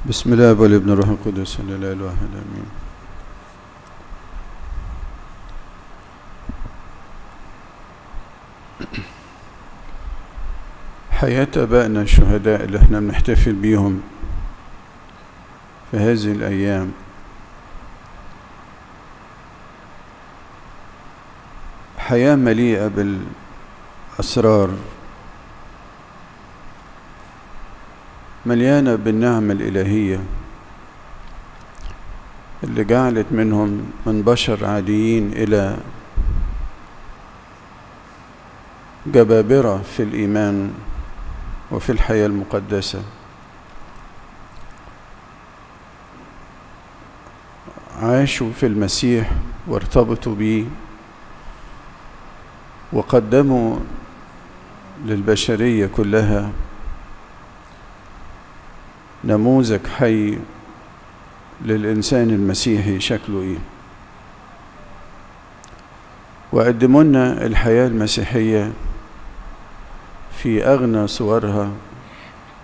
بسم الله والابن الروح القدس الاله الواحد امين حياة ابائنا الشهداء اللي احنا بنحتفل بيهم في هذه الايام حياة مليئة بالاسرار مليانة بالنعمة الإلهية اللي جعلت منهم من بشر عاديين إلى جبابرة في الإيمان وفي الحياة المقدسة عاشوا في المسيح وارتبطوا به وقدموا للبشرية كلها نموذج حي للإنسان المسيحي شكله إيه وقدموا لنا الحياة المسيحية في أغنى صورها